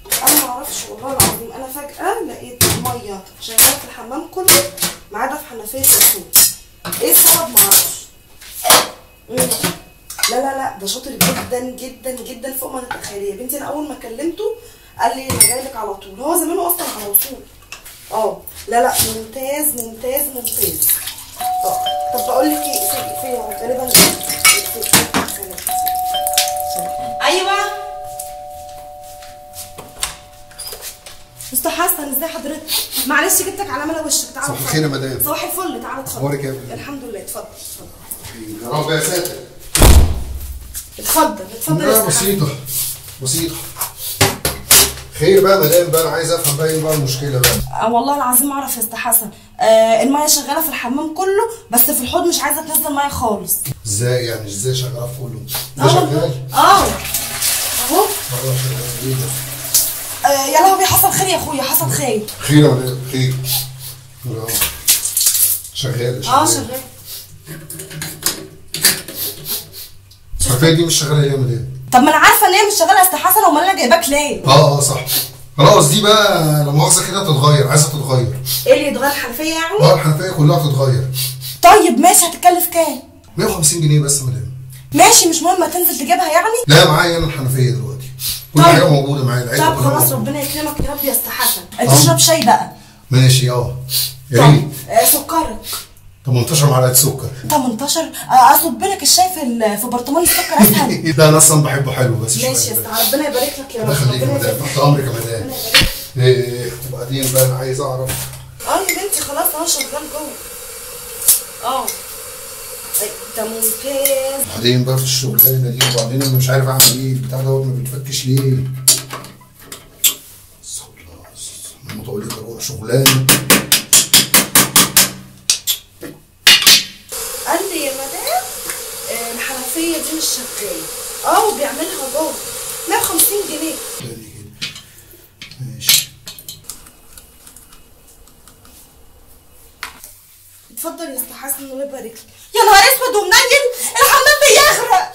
انا ما اعرفش والله العظيم انا فجاه لقيت الميه شغاله في الحمام كله ما عدا في حنفيه الصوت ايه السبب ما اعرفش مم. لا لا لا ده شاطر جدا جدا جدا فوق ما تتخيلي يا بنتي انا اول ما كلمته قال لي انا جاي لك على طول هو زمانه اصلا على طول اه لا لا ممتاز ممتاز ممتاز اه طب بقول لك ايه في في غالبا ايوه مستر حسن ازاي حضرتك معلش جبتك على ملا وشك تعالى صباح الخير يا مدام. صباح الفل تعالى اتفضل أخبارك إيه يا مدام؟ الحمد لله اتفضل اتفضل يا رب يا ساتر اتفضل اتفضل يا لا أستاذ حسن. بسيطة بسيطة خير بقى يا مدام بقى انا عايز افهم بقى ايه بقى المشكلة بقى آه والله العظيم اعرف يا استاذ حسن آه الميه شغاله في الحمام كله بس في الحوض مش عايزه تنزل ميه خالص ازاي يعني ازاي شغالة في كله ده اه شغال والله. اه اهو اه شغال ايه ده آه يا لهوي حصل خير يا اخويا حصل خير خير يا مدام خير اه شغالة اه شغالة شغال الحرفية دي مش شغالة ليه يا مدام طب ما انا عارفه ان هي مش شغاله يا استاذ حسن امال انا جايباك ليه اه اه صح خلاص دي بقى لا مؤاخذة كده تتغير عايزة تتغير ايه اللي يتغير الحنفيه يعني اه الحنفية كلها تتغير طيب ماشي هتتكلف كام 150 جنيه بس يا مدام ماشي مش مهم هتنزل تجيبها يعني لا معايا انا الحنفيه دلوقتي كل طيب. حاجه موجوده معايا العلبه طب كلها خلاص موجودة. ربنا يكرمك يا رب يا استاذ حسن آه. تشرب شاي بقى ماشي اه يا طب ريت آه سكرك 18 معلقه سكر 18 آه، اصب لك الشاي في ال- في برطمان السكر اسهل لا انا اصلا بحبه حلو بس شوية ماشي يا كده. استاذ ربنا يبارك لك يا رب الله يخليك يا ربنا مدام يبارك تحت امرك يا مدام ربنا يبارك ايه وبعدين بقى انا عايز اعرف اه يا بنتي خلاص انا شغال جوه اه أي، ده ممتاز بعدين بقى في الشغلانه دي وبعدين انا مش عارف اعمل ايه البتاع دوت ما بيتفكش ليه خلاص انا متولي اروح شغلانه قال لي يا مدام آه، الحنفيه دي مش شغاله اه وبيعملها جوه 150 جنيه تاني كده ماشي اتفضل يا استاذ حسن الله يبارك لك يا نهار اسود ومنيل الحمام بيغرق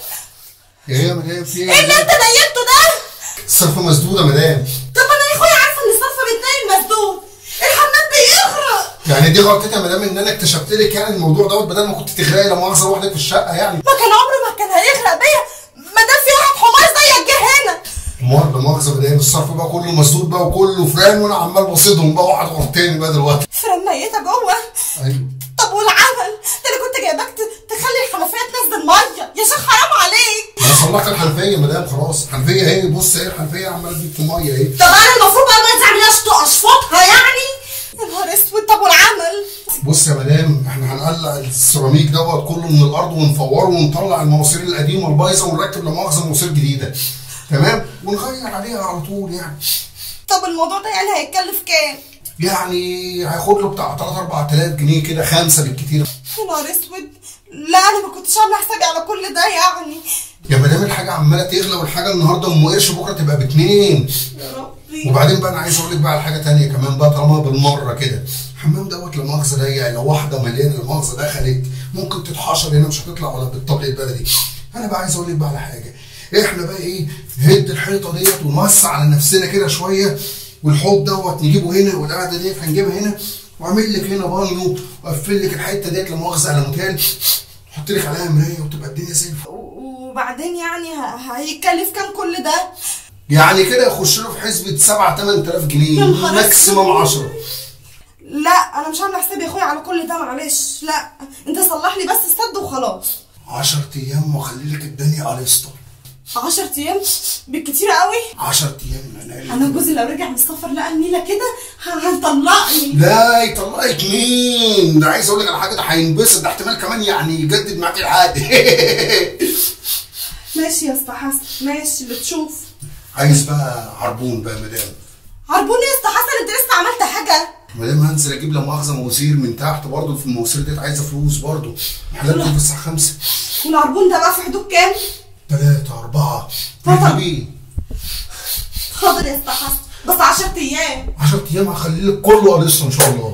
ايه يا مدام في ايه اللي ايه انت نيلته ده الصرفه مسدوده يا مدام طب انا يا اخويا عارفه ان الصرف بتنيل مسدود الحمام بيغرق يعني دي غلطتي يا مدام ان انا اكتشفت لك يعني الموضوع دوت بدل ما كنت تغرقي لا مؤاخذه لوحدك في الشقه يعني ما كان عمره ما كان هيغرق بيا ما دام في واحد حمار زيك جه هنا امال لا مؤاخذه مدام الصرف بقى كله مسدود بقى وكله فران وانا عمال بصيدهم بقى واحد ورا التاني بقى دلوقتي فرن ميته جوه ايوه طب والعمل ده انا كنت جايباك ت- تخلي الحنفيه تنزل ميه يا شيخ حرام عليك انا صلحت الحنفيه يا مدام خلاص الحنفيه اهي بص اهي الحنفيه عماله تجيب في ميه اهي طب انا المفروض بقى ما تعملهاش اشفطها يعني يا نهار اسود طب والعمل بص يا مدام احنا هنقلع السيراميك دوت كله من الارض ونفوره ونطلع المواسير القديمه البايظه ونركب لا مؤاخذه مواسير جديده تمام ونغير عليها على طول يعني طب الموضوع ده يعني هيتكلف كام يعني هياخد له بتاع 3 4000 جنيه كده خمسه بالكتير يا نهار اسود لا انا ما كنتش عامله حسابي على كل ده يعني يا مدام الحاجه عماله تغلى والحاجه النهارده ام قرش بكره تبقى باتنين يا ربي وبعدين بقى انا عايز اقول لك بقى على حاجه تانية كمان بقى طالما بالمره كده الحمام دوت لا مؤاخذه ضيق لو واحده مليانه لا مؤاخذه دخلت ممكن تتحشر هنا مش هتطلع ولا بالطبق البلدي انا بقى عايز اقول لك بقى على حاجه احنا بقى ايه نهد الحيطه ديت ونوسع على نفسنا كده شويه والحوض دوت نجيبه هنا والقعده ديت هنجيبها هنا واعمل لك هنا بانيو واقفل لك الحته ديت لا مؤاخذه على موتيل احط لك عليها مرايه وتبقى الدنيا زي الفل و- وبعدين يعني ه- هيكلف كام كل ده يعني كده يخش له في حسبه 7 8000 جنيه يا نهار ماكسيموم أسود. 10 لا انا مش عامله حسابي يا اخويا على كل ده معلش لا انت صلح لي بس السد وخلاص 10 ايام واخلي لك الدنيا على الاسطى 10 ايام بالكتير قوي 10 ايام انا انا جوزي لو رجع من السفر لقى النيله كده ه- هيطلقني لا يطلقك مين ده عايز اقول لك على حاجه ده هينبسط ده احتمال كمان يعني يجدد معاك العقد ماشي يا اسطى حسن ماشي اللي تشوف عايز بقى عربون بقى يا مدام عربوني يا اسطى حسن انت لسه عملت حاجه مدام هنزل اجيب لا مؤاخذه مواسير من تحت برضه في المواسير ديت عايزه فلوس برضه محلات دي في الساعه 5 والعربون ده بقى في حدود كام 3 4 طبعا. تجيبيه حاضر يا اسطى حسن بس 10 ايام 10 ايام هخلي لك كله قلصه ان شاء الله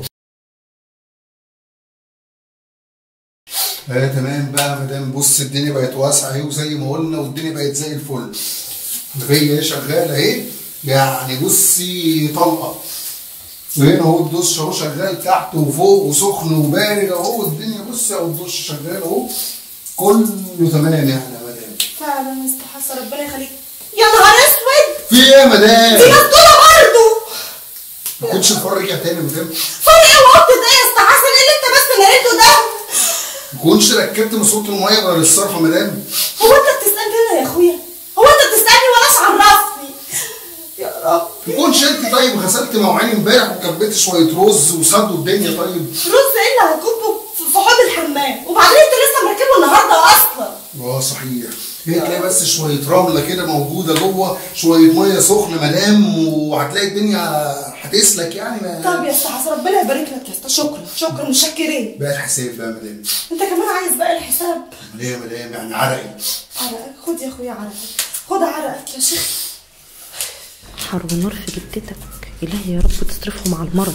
اه تمام بقى يا مدام بص الدنيا بقت واسعه اهي وزي ما قلنا والدنيا بقت زي الفل الغيه اهي شغاله اهي يعني بصي طلقه وهنا اهو الدش اهو شغال تحت وفوق وسخن وبارد اهو الدنيا بصي اهو الدش شغال اهو كله تمام يعني يا مدام فعلا استحسن ربنا يخليك يا نهار اسود في ايه يا مدام؟ دي مسطوله برضه ما كنتش الفار رجع تاني يا مدام فرق ايه وقت ده يا استحسن ايه اللي انت بس لقيته ده ما كنتش ركبت ماسوره الميه غير الصرف يا مدام هو انت بتسالني انا يا اخويا هو انت بتسالني وانا عرفني يا رب ما كنتش انت طيب غسلت مواعين امبارح وكبيت شويه رز وسدوا الدنيا طيب رز ايه اللي هكبه في- في حوض الحمام وبعدين انت لسه مركبه النهارده اصلا اه صحيح هي تلاقي بس شويه رمله كده موجوده جوه شويه ميه سخنه مدام وهتلاقي الدنيا هتسلك يعني ما طب يا استحسن ربنا يبارك لك يا اسطى شكرا شكرا متشكرين بقى الحساب بقى يا مدام انت كمان عايز بقى الحساب ليه يا مدام يعني عرقي عرقك خد يا اخويا عرقك خد عرقك يا شيخ حرب نار في جدتك إلهي يا رب تصرفهم على المرض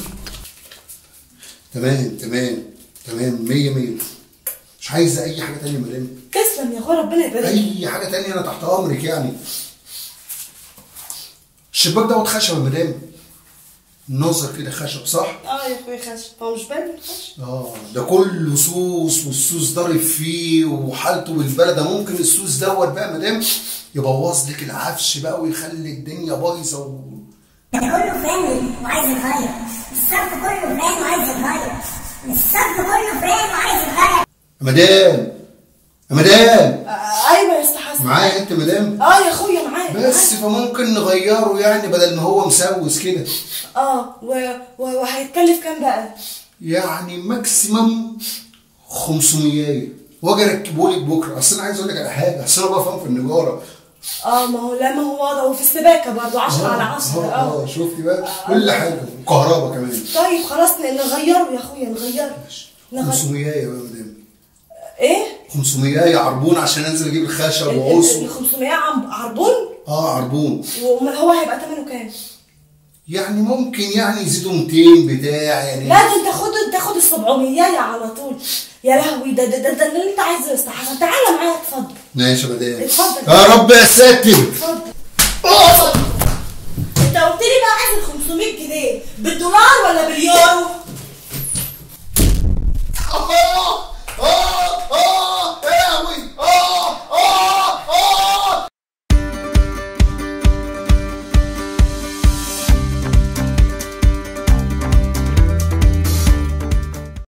تمام تمام تمام مية مية مش عايزه اي حاجه تانية يا مدام تسلم يا اخويا ربنا يبارك لك اي حاجه تانية انا تحت امرك يعني الشباك دوت خشب يا مدام النظر كده خشب صح اه يا اخويا خشب هو مش باين الخشب اه ده كله سوس والسوس ضارب فيه وحالته بالبلد ده ممكن السوس دوت بقى يا مدام يبوظ لك العفش بقى ويخلي الدنيا بايظه و... كله فران وعايز يتغير الصرف كله فران وعايز يتغير الصرف كله فران وعايز يتغير يا مدام يا مدام آه ايوه يا استحسن معايا انت يا مدام اه يا اخويا معاك بس معاك. فممكن نغيره يعني بدل ما هو مسوس كده اه و... و... وهيتكلف كام بقى يعني ماكسيمم 500 واجي اركبه لك بكره اصل انا عايز اقول لك على حاجه اصل انا بفهم في النجاره اه ما هو لا ما هو واضح وفي السباكه برضه 10 على 10 اه اه اه شفتي بقى كل حاجه وكهرباء كمان طيب خلاص ن- نغيره يا اخويا نغيره نغير 500 يا مدام ايه 500 يا عربون عشان انزل اجيب الخشب ال وعصه 500 عم- عربون اه عربون وامال هو هيبقى ثمنه كام؟ يعني ممكن يعني يزيدوا 200 بتاع يعني لا ده انت خد تاخد ال 700 على طول يا لهوي ده ده ده, ده اللي انت عايزه يا استحسن تعالى معايا اتفضل ماشي يا مدام اتفضل. يا رب يا ساتر اتفضل اتفضل. انت قلت لي بقى عايز ال 500 جنيه بالدولار ولا باليورو؟